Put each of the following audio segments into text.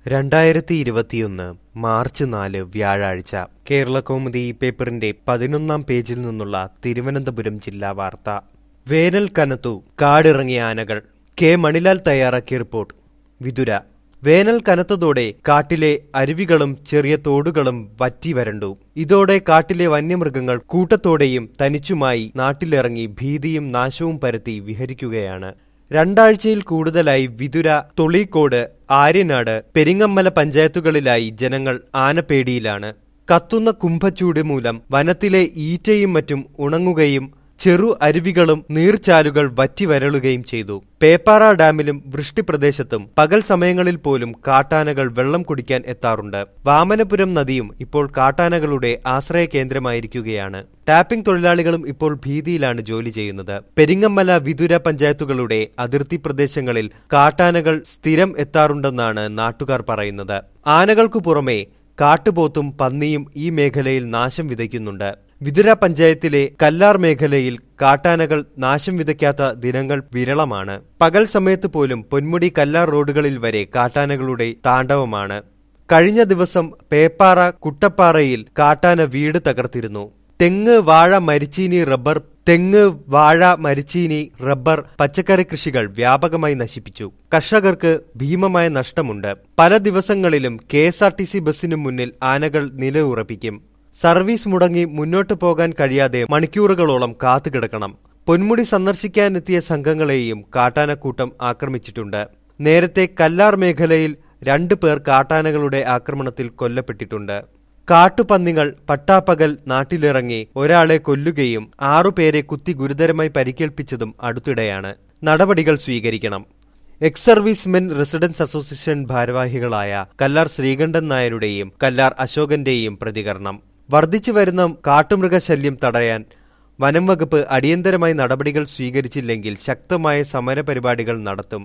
രണ്ടായിരത്തി ഇരുപത്തിയൊന്ന് മാർച്ച് നാല് വ്യാഴാഴ്ച കേരളകൗമുദി പേപ്പറിന്റെ പതിനൊന്നാം പേജിൽ നിന്നുള്ള തിരുവനന്തപുരം ജില്ലാ വാർത്ത വേനൽ കനത്തു കാടിറങ്ങിയ ആനകൾ കെ മണിലാൽ തയ്യാറാക്കിയ റിപ്പോർട്ട് വിതുര വേനൽ കനത്തതോടെ കാട്ടിലെ അരുവികളും ചെറിയ തോടുകളും വറ്റി വരണ്ടു ഇതോടെ കാട്ടിലെ വന്യമൃഗങ്ങൾ കൂട്ടത്തോടെയും തനിച്ചുമായി നാട്ടിലിറങ്ങി ഭീതിയും നാശവും പരത്തി വിഹരിക്കുകയാണ് രണ്ടാഴ്ചയിൽ കൂടുതലായി വിതുര തൊളീക്കോട് ആര്യനാട് പെരിങ്ങമ്മല പഞ്ചായത്തുകളിലായി ജനങ്ങൾ ആനപ്പേടിയിലാണ് കത്തുന്ന കുംഭച്ചൂട് മൂലം വനത്തിലെ ഈറ്റയും മറ്റും ഉണങ്ങുകയും ചെറു അരുവികളും നീർച്ചാലുകൾ വറ്റിവരളുകയും ചെയ്തു പേപ്പാറ ഡാമിലും വൃഷ്ടിപ്രദേശത്തും പകൽ സമയങ്ങളിൽ പോലും കാട്ടാനകൾ വെള്ളം കുടിക്കാൻ എത്താറുണ്ട് വാമനപുരം നദിയും ഇപ്പോൾ കാട്ടാനകളുടെ ആശ്രയ കേന്ദ്രമായിരിക്കുകയാണ് ടാപ്പിംഗ് തൊഴിലാളികളും ഇപ്പോൾ ഭീതിയിലാണ് ജോലി ചെയ്യുന്നത് പെരിങ്ങമ്മല വിതുര പഞ്ചായത്തുകളുടെ അതിർത്തി പ്രദേശങ്ങളിൽ കാട്ടാനകൾ സ്ഥിരം എത്താറുണ്ടെന്നാണ് നാട്ടുകാർ പറയുന്നത് ആനകൾക്കു പുറമെ കാട്ടുപോത്തും പന്നിയും ഈ മേഖലയിൽ നാശം വിതയ്ക്കുന്നുണ്ട് വിതുര പഞ്ചായത്തിലെ കല്ലാർ മേഖലയിൽ കാട്ടാനകൾ നാശം വിതയ്ക്കാത്ത ദിനങ്ങൾ വിരളമാണ് പകൽ സമയത്ത് പോലും പൊന്മുടി കല്ലാർ റോഡുകളിൽ വരെ കാട്ടാനകളുടെ താണ്ഡവമാണ് കഴിഞ്ഞ ദിവസം പേപ്പാറ കുട്ടപ്പാറയിൽ കാട്ടാന വീട് തകർത്തിരുന്നു തെങ്ങ് വാഴ മരിച്ചീനി റബ്ബർ തെങ്ങ് വാഴ മരിച്ചീനി റബ്ബർ പച്ചക്കറി കൃഷികൾ വ്യാപകമായി നശിപ്പിച്ചു കർഷകർക്ക് ഭീമമായ നഷ്ടമുണ്ട് പല ദിവസങ്ങളിലും K S R T C ബസ്സിനു മുന്നിൽ ആനകൾ നിലയുറപ്പിക്കും സർവീസ് മുടങ്ങി മുന്നോട്ടു പോകാൻ കഴിയാതെ മണിക്കൂറുകളോളം കാത്തുകിടക്കണം പൊന്മുടി സന്ദർശിക്കാനെത്തിയ സംഘങ്ങളെയും കാട്ടാനക്കൂട്ടം ആക്രമിച്ചിട്ടുണ്ട് നേരത്തെ കല്ലാർ മേഖലയിൽ രണ്ടു പേർ കാട്ടാനകളുടെ ആക്രമണത്തിൽ കൊല്ലപ്പെട്ടിട്ടുണ്ട് കാട്ടുപന്നികൾ പട്ടാപ്പകൽ നാട്ടിലിറങ്ങി ഒരാളെ കൊല്ലുകയും ആറുപേരെ കുത്തി ഗുരുതരമായി പരിക്കേൽപ്പിച്ചതും അടുത്തിടെയാണ് നടപടികൾ സ്വീകരിക്കണം എക്സ് സർവീസ്മെൻ റെസിഡൻസ് അസോസിയേഷൻ ഭാരവാഹികളായ കല്ലാർ ശ്രീകണ്ഠൻ നായരുടെയും കല്ലാർ അശോകന്റെയും പ്രതികരണം വർദ്ധിച്ചു വരുന്ന കാട്ടുമൃഗശല്യം തടയാൻ വനം വകുപ്പ് അടിയന്തരമായി നടപടികൾ സ്വീകരിച്ചില്ലെങ്കിൽ ശക്തമായ സമരപരിപാടികൾ നടത്തും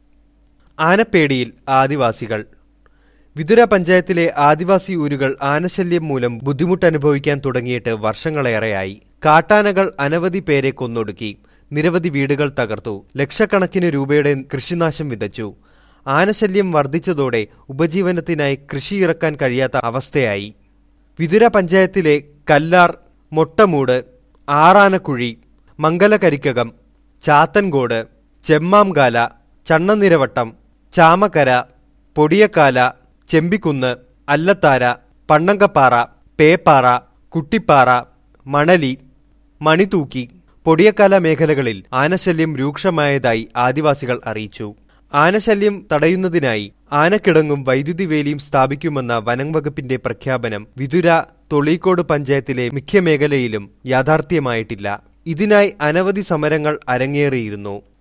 ആനപ്പേടിയിൽ ആദിവാസികൾ വിതുര പഞ്ചായത്തിലെ ആദിവാസി ഊരുകൾ ആനശല്യം മൂലം ബുദ്ധിമുട്ടനുഭവിക്കാൻ തുടങ്ങിയിട്ട് വർഷങ്ങളേറെയായി കാട്ടാനകൾ അനവധി പേരെ കൊന്നൊടുക്കി നിരവധി വീടുകൾ തകർത്തു ലക്ഷക്കണക്കിന് രൂപയുടെ കൃഷിനാശം വിതച്ചു ആനശല്യം വർദ്ധിച്ചതോടെ ഉപജീവനത്തിനായി കൃഷി ഇറക്കാൻ കഴിയാത്ത അവസ്ഥയായി വിതുര പഞ്ചായത്തിലെ കല്ലാർ മൊട്ടമൂട് ആറാനക്കുഴി മംഗലകരിക്കകം ചാത്തൻകോട് ചെമ്മാംകാല ചണ്ണനിരവട്ടം ചാമക്കര പൊടിയക്കാല ചെമ്പിക്കുന്ന് അല്ലത്താര പണ്ണങ്കപ്പാറ പേപ്പാറ കുട്ടിപ്പാറ മണലി മണിതൂക്കി പൊടിയക്കാല മേഖലകളിൽ ആനശല്യം രൂക്ഷമായതായി ആദിവാസികൾ അറിയിച്ചു ആനശല്യം തടയുന്നതിനായി ആനക്കിടങ്ങും വൈദ്യുതി വേലിയും സ്ഥാപിക്കുമെന്ന വനം വകുപ്പിന്റെ പ്രഖ്യാപനം വിതുര തൊളീക്കോട് പഞ്ചായത്തിലെ മിക്ക മേഖലയിലും യാഥാർത്ഥ്യമായിട്ടില്ല ഇതിനായി അനവധി സമരങ്ങൾ അരങ്ങേറിയിരുന്നു